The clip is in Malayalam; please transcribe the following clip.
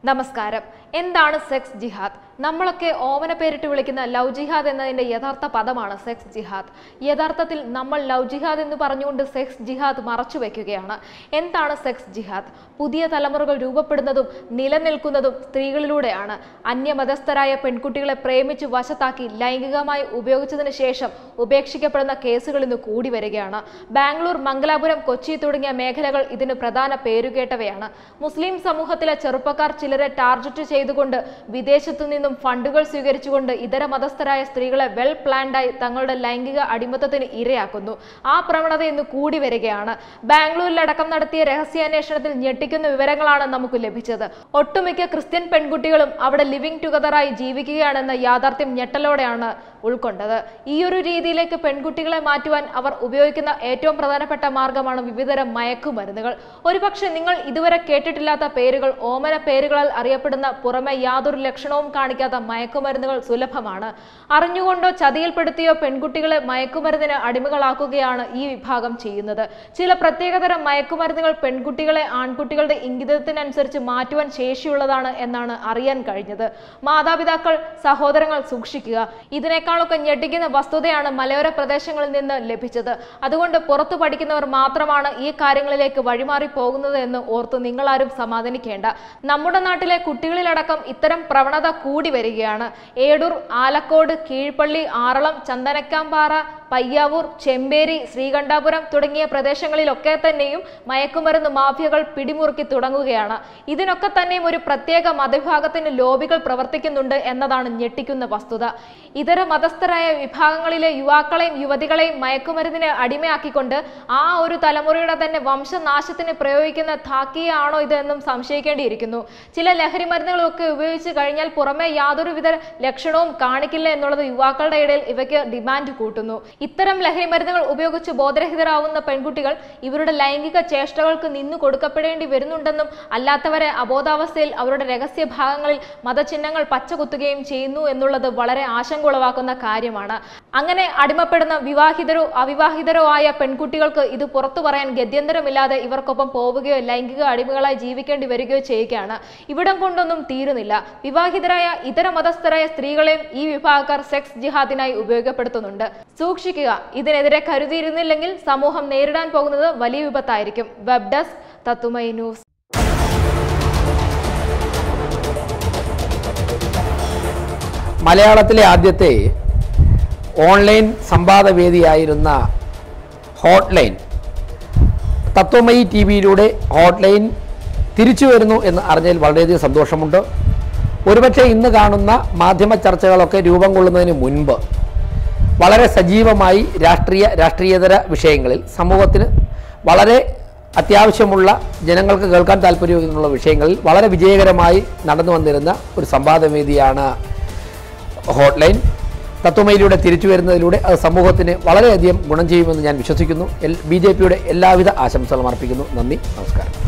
നമസ്കാരം എന്താണ് സെക്സ് ജിഹാദ് നമ്മളൊക്കെ ഓമന പേരിട്ട് വിളിക്കുന്ന ലവ് ജിഹാദ് എന്നതിന്റെ യഥാർത്ഥ പദമാണ് സെക്സ് ജിഹാദ് യഥാർത്ഥത്തിൽ നമ്മൾ ലവ് ജിഹാദ് എന്ന് പറഞ്ഞുകൊണ്ട് സെക്സ് ജിഹാദ് മറച്ചു വെക്കുകയാണ് എന്താണ് സെക്സ് ജിഹാദ് പുതിയ തലമുറകൾ രൂപപ്പെടുന്നതും നിലനിൽക്കുന്നതും സ്ത്രീകളിലൂടെയാണ് അന്യമതസ്ഥരായ പെൺകുട്ടികളെ പ്രേമിച്ച് വശത്താക്കി ലൈംഗികമായി ഉപയോഗിച്ചതിന് ശേഷം ഉപേക്ഷിക്കപ്പെടുന്ന കേസുകൾ ഇന്ന് കൂടി വരികയാണ് ബാംഗ്ലൂർ മംഗലാപുരം കൊച്ചി തുടങ്ങിയ മേഖലകൾ ഇതിന് പ്രധാന പേരുകേട്ടവയാണ് മുസ്ലിം സമൂഹത്തിലെ ചെറുപ്പക്കാർ ചിലരെ ടാർഗറ്റ് ചെയ്തുകൊണ്ട് വിദേശത്തു നിന്നും ഫണ്ടുകൾ സ്വീകരിച്ചുകൊണ്ട് ഇതര മതസ്ഥരായ സ്ത്രീകളെ വെൽ പ്ലാൻഡായി തങ്ങളുടെ ലൈംഗിക അടിമത്തത്തിന് ഇരയാക്കുന്നു ആ പ്രവണത ഇന്ന് കൂടി വരികയാണ് ബാംഗ്ലൂരിലടക്കം നടത്തിയ രഹസ്യാന്വേഷണത്തിൽ ഞെട്ടിക്കുന്ന വിവരങ്ങളാണ് നമുക്ക് ലഭിച്ചത് ഒട്ടുമിക്ക ക്രിസ്ത്യൻ പെൺകുട്ടികളും അവിടെ ലിവിംഗ് ടുഗദറായി ജീവിക്കുകയാണെന്ന യാഥാർത്ഥ്യം ഞെട്ടലോടെയാണ് ഉൾക്കൊണ്ടത് ഈ ഒരു രീതിയിലേക്ക് പെൺകുട്ടികളെ മാറ്റുവാൻ അവർ ഉപയോഗിക്കുന്ന ഏറ്റവും പ്രധാനപ്പെട്ട മാർഗമാണ് വിവിധതരം മയക്കുമരുന്നുകൾ ഒരുപക്ഷെ നിങ്ങൾ ഇതുവരെ കേട്ടിട്ടില്ലാത്ത പേരുകൾ ഓമന പേരുകളാൽ അറിയപ്പെടുന്ന പുറമെ യാതൊരു ലക്ഷണവും കാണിക്കാത്ത മയക്കുമരുന്നുകൾ സുലഭമാണ് അറിഞ്ഞുകൊണ്ടോ ചതിയിൽപ്പെടുത്തിയോ പെൺകുട്ടികളെ മയക്കുമരുന്നിന് അടിമകളാക്കുകയാണ് ഈ വിഭാഗം ചെയ്യുന്നത് ചില പ്രത്യേകതരം മയക്കുമരുന്നുകൾ പെൺകുട്ടികളെ ആൺകുട്ടികളുടെ ഇംഗിതത്തിനനുസരിച്ച് മാറ്റുവാൻ ശേഷിയുള്ളതാണ് എന്നാണ് അറിയാൻ കഴിഞ്ഞത് മാതാപിതാക്കൾ സഹോദരങ്ങൾ സൂക്ഷിക്കുക ഇതിനേക്കാളൊക്കെ ഞെട്ടിക്കുന്ന വസ്തുതയാണ് മലയോര പ്രദേശങ്ങളിൽ നിന്ന് ലഭിച്ചത് അതുകൊണ്ട് പുറത്തു പഠിക്കുന്നവർ മാത്രമാണ് ഈ കാര്യങ്ങളിലേക്ക് വഴിമാറി പോകുന്നത് എന്ന് ഓർത്ത് നിങ്ങളാരും സമാധാനിക്കേണ്ട നമ്മുടെ നാട്ടിലെ കുട്ടികളിലടക്കം ഇത്തരം പ്രവണത കൂടി വരികയാണ് ഏടൂർ ആലക്കോട് കീഴ്പള്ളി ആറളം ചന്ദനക്കാമ്പാറ പയ്യാവൂർ ചെമ്പേരി ശ്രീകണ്ഠാപുരം തുടങ്ങിയ പ്രദേശങ്ങളിലൊക്കെ തന്നെയും മയക്കുമരുന്ന് മാഫിയകൾ പിടിമുറുക്കി തുടങ്ങുകയാണ് ഇതിനൊക്കെ തന്നെയും ഒരു പ്രത്യേക മതവിഭാഗത്തിന് ലോബികൾ പ്രവർത്തിക്കുന്നുണ്ട് എന്നതാണ് ഞെട്ടിക്കുന്ന വസ്തുത ഇതര മതസ്ഥരായ വിഭാഗങ്ങളിലെ യുവാക്കളെയും യുവതികളെയും മയക്കുമരുന്നിനെ അടിമയാക്കിക്കൊണ്ട് ആ ഒരു തലമുറയുടെ തന്നെ വംശനാശത്തിന് പ്രയോഗിക്കുന്ന ധാക്കിയാണോ ഇത് എന്നും സംശയിക്കേണ്ടിയിരിക്കുന്നു ചില ലഹരി മരുന്നുകളൊക്കെ ഉപയോഗിച്ച് കഴിഞ്ഞാൽ പുറമെ യാതൊരുവിധ ലക്ഷണവും കാണിക്കില്ല എന്നുള്ളത് യുവാക്കളുടെ ഇടയിൽ ഇവയ്ക്ക് ഡിമാൻഡ് കൂട്ടുന്നു ഇത്തരം ലഹരി മരുന്നുകൾ ഉപയോഗിച്ച് ബോധരഹിതരാവുന്ന പെൺകുട്ടികൾ ഇവരുടെ ലൈംഗിക ചേഷ്ടകൾക്ക് നിന്നു കൊടുക്കപ്പെടേണ്ടി വരുന്നുണ്ടെന്നും അല്ലാത്തവരെ അബോധാവസ്ഥയിൽ അവരുടെ രഹസ്യ ഭാഗങ്ങളിൽ മതചിഹ്നങ്ങൾ പച്ചകുത്തുകയും ചെയ്യുന്നു എന്നുള്ളത് വളരെ ആശങ്ക ഉളവാക്കുന്ന കാര്യമാണ് അങ്ങനെ അടിമപ്പെടുന്ന വിവാഹിതരോ അവിവാഹിതരോ ആയ പെൺകുട്ടികൾക്ക് ഇത് പുറത്തു പറയാൻ ഗത്യന്തരമില്ലാതെ ഇവർക്കൊപ്പം പോവുകയോ ലൈംഗിക അടിമകളായി ജീവിക്കേണ്ടി വരികയോ ചെയ്യുകയാണ് ഇവിടം കൊണ്ടൊന്നും തീരുന്നില്ല വിവാഹിതരായ ഇതര മതസ്ഥരായ സ്ത്രീകളെയും ഈ വിഭാഗക്കാർ സെക്സ് ജിഹാദിനായി ഉപയോഗപ്പെടുത്തുന്നുണ്ട് സൂക്ഷിക്കുക ഇതിനെതിരെ കരുതിയിരുന്നില്ലെങ്കിൽ സമൂഹം നേരിടാൻ പോകുന്നത് വലിയ വിപത്തായിരിക്കും വെബ് ഡെസ്ക് തത്തുമൈ ന്യൂസ് മലയാളത്തിലെ ആദ്യത്തെ ഓൺലൈൻ സംവാദവേദിയായിരുന്ന ഹോട്ട്ലൈൻ തത്വമയി ടി വിയിലൂടെ ഹോട്ട്ലൈൻ തിരിച്ചു വരുന്നു എന്ന് അറിഞ്ഞതിൽ വളരെയധികം സന്തോഷമുണ്ട് ഒരുപക്ഷെ ഇന്ന് കാണുന്ന മാധ്യമ ചർച്ചകളൊക്കെ രൂപം കൊള്ളുന്നതിന് മുൻപ് വളരെ സജീവമായി രാഷ്ട്രീയ രാഷ്ട്രീയേതര വിഷയങ്ങളിൽ സമൂഹത്തിന് വളരെ അത്യാവശ്യമുള്ള ജനങ്ങൾക്ക് കേൾക്കാൻ താല്പര്യമുള്ള വിഷയങ്ങളിൽ വളരെ വിജയകരമായി നടന്നു വന്നിരുന്ന ഒരു സംവാദവേദിയാണ് ഹോട്ട്ലൈൻ തത്വമയിലൂടെ തിരിച്ചു വരുന്നതിലൂടെ അത് സമൂഹത്തിന് വളരെയധികം ഗുണം ചെയ്യുമെന്ന് ഞാൻ വിശ്വസിക്കുന്നു എൽ ബി ജെ പിയുടെ എല്ലാവിധ ആശംസകളും അർപ്പിക്കുന്നു നന്ദി നമസ്കാരം